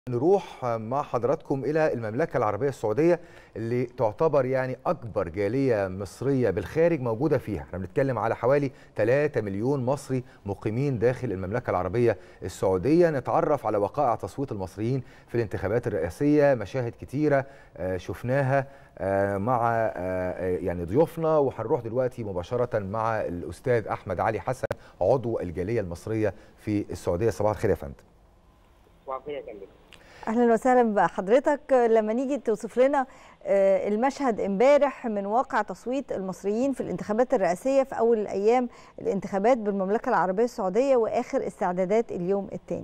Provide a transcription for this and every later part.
نروح مع حضراتكم إلى المملكة العربية السعودية اللي تعتبر يعني أكبر جالية مصرية بالخارج موجودة فيها احنا بنتكلم على حوالي 3 مليون مصري مقيمين داخل المملكة العربية السعودية نتعرف على وقائع تصويت المصريين في الانتخابات الرئاسية مشاهد كتيرة شفناها مع يعني ضيوفنا وهنروح دلوقتي مباشرة مع الأستاذ أحمد علي حسن عضو الجالية المصرية في السعودية صباح الخير يا فندم صباح الخير يا فندم اهلا وسهلا بحضرتك لما نيجي توصف لنا المشهد امبارح من واقع تصويت المصريين في الانتخابات الرئاسيه في اول الايام الانتخابات بالمملكه العربيه السعوديه واخر استعدادات اليوم الثاني.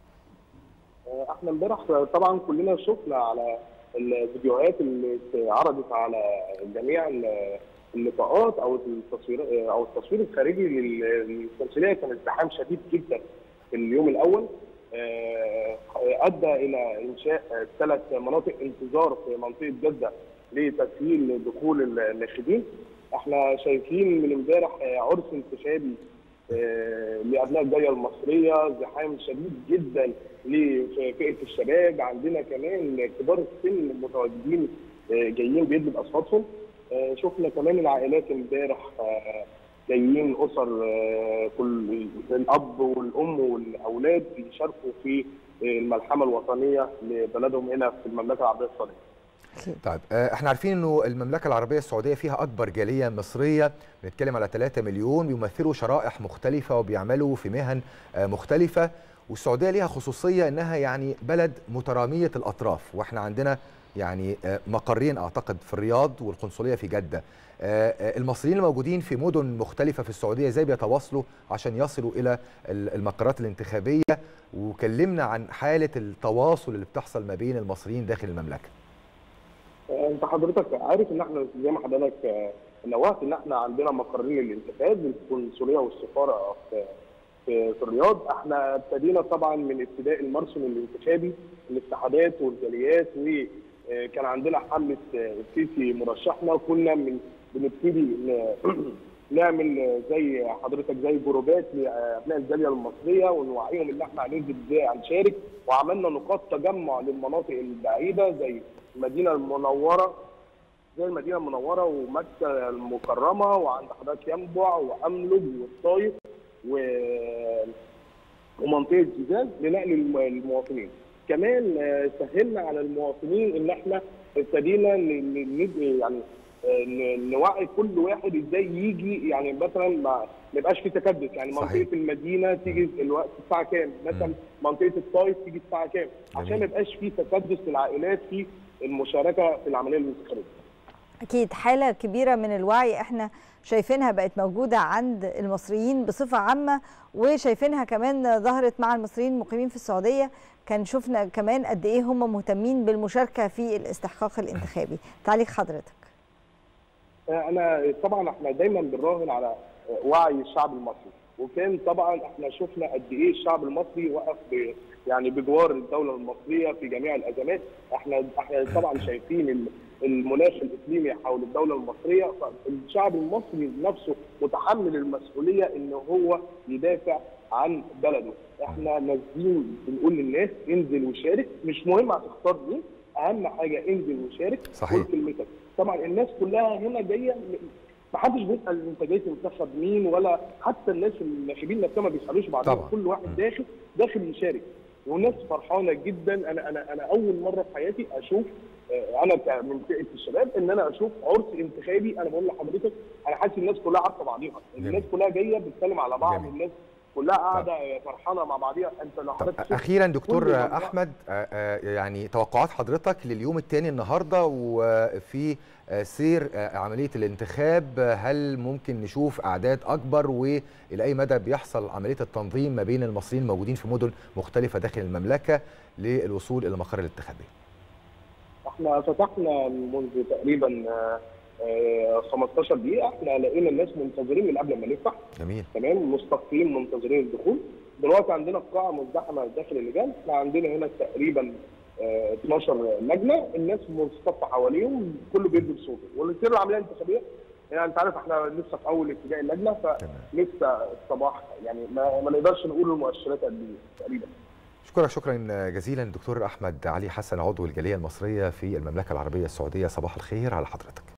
احنا امبارح طبعا كلنا شفنا على الفيديوهات اللي اتعرضت على جميع اللقاءات او التصوير او التصوير الخارجي للقنصليه كان ازدحام شديد جدا في اليوم الاول ادى الى انشاء ثلاث مناطق انتظار في منطقه جده لتسهيل دخول الناخبين. احنا شايفين من امبارح عرس انتخابي لابناء الجاليه المصريه، زحام شديد جدا لفئه الشباب، عندنا كمان كبار السن متواجدين جايين بيدوا اصواتهم. شفنا كمان العائلات امبارح جايين اسر كل الاب والام والاولاد بيشاركوا في الملحمه الوطنيه لبلدهم هنا في المملكه العربيه السعوديه. طيب احنا عارفين انه المملكه العربيه السعوديه فيها اكبر جاليه مصريه بنتكلم على 3 مليون بيمثلوا شرائح مختلفه وبيعملوا في مهن مختلفه والسعوديه ليها خصوصيه انها يعني بلد متراميه الاطراف واحنا عندنا يعني مقرين اعتقد في الرياض والقنصليه في جده المصريين الموجودين في مدن مختلفه في السعوديه ازاي بيتواصلوا عشان يصلوا الى المقرات الانتخابيه وكلمنا عن حاله التواصل اللي بتحصل ما بين المصريين داخل المملكه انت حضرتك عارف ان احنا زي ما حضرتك نوهت ان احنا عندنا مقرين للانتخاب القنصليه والسفاره في في, في الرياض احنا ابتدينا طبعا من ابتداء المرسم الانتخابي الاتحادات والجاليات وكان عندنا حمله السيسي مرشحنا كنا من بنبتدي نعمل زي حضرتك زي جروبات لابناء الجاليه المصريه ونوعيهم ان احنا هننزل ازاي هنشارك وعملنا نقاط تجمع للمناطق البعيده زي المدينه المنوره زي المدينه المنوره ومكه المكرمه وعند حضرتك ينبع واملج والطايف و ومنطقه جيزان لنقل المواطنين. كمان سهلنا على المواطنين ان احنا ابتدينا يعني نوعي كل واحد ازاي يجي يعني مثلا ما يبقاش في تكدس يعني صحيح. منطقه المدينه تيجي الوقت الساعه كام مثلا منطقه الطائف تيجي الساعه كام عشان ما يبقاش في تكدس للعائلات في المشاركه في العمليه الانتخابيه اكيد حاله كبيره من الوعي احنا شايفينها بقت موجوده عند المصريين بصفه عامه وشايفينها كمان ظهرت مع المصريين المقيمين في السعوديه كان شفنا كمان قد ايه هم مهتمين بالمشاركه في الاستحقاق الانتخابي تعليق حضرتك انا طبعا احنا دايما بنراهن على وعي الشعب المصري وكان طبعا احنا شفنا قد ايه الشعب المصري وقف يعني بجوار الدوله المصريه في جميع الازمات احنا احنا طبعا شايفين المناخ الاقليمي حول الدوله المصريه الشعب المصري نفسه متحمل المسؤوليه ان هو يدافع عن بلده احنا نازلين بنقول للناس انزل وشارك مش مهم هتختار مين اهم حاجه انزل وشارك صحيح كلمتك طبعا الناس كلها هنا جايه ما حدش بيسال انت جاي تنتخب مين ولا حتى الناس الناخبين نفسهم ما بيسالوش بعضهم كل واحد داخل داخل يشارك والناس فرحانه جدا انا انا انا اول مره في حياتي اشوف انا من فئه الشباب ان انا اشوف عرس انتخابي انا بقول لحضرتك انا حاسس الناس كلها عارفه بعضيها الناس كلها جايه بتسلم على بعض جميل. الناس كلها قاعده فرحانه مع بعضيها انت لو حضرتك اخيرا دكتور احمد يعني توقعات حضرتك لليوم الثاني النهارده وفي سير عمليه الانتخاب هل ممكن نشوف اعداد اكبر والى اي مدى بيحصل عمليه التنظيم ما بين المصريين الموجودين في مدن مختلفه داخل المملكه للوصول الى المقر الانتخابي؟ احنا فتحنا منذ تقريبا 15 دقيقه احنا لقينا الناس منتظرين من قبل ما نفتح جميل تمام مستقيم منتظرين الدخول دلوقتي عندنا القاعه مزدحمه داخل اللجان احنا عندنا هنا تقريبا 12 لجنه الناس مصطفى حواليهم كله بيدي بصوته والسر العمليه الانتخابيه يعني انت عارف احنا لسه في اول ابتداء اللجنه فلسه الصباح يعني ما, ما نقدرش نقول المؤشرات قد ايه تقريبا اشكرك شكرا جزيلا دكتور احمد علي حسن عضو الجاليه المصريه في المملكه العربيه السعوديه صباح الخير على حضرتك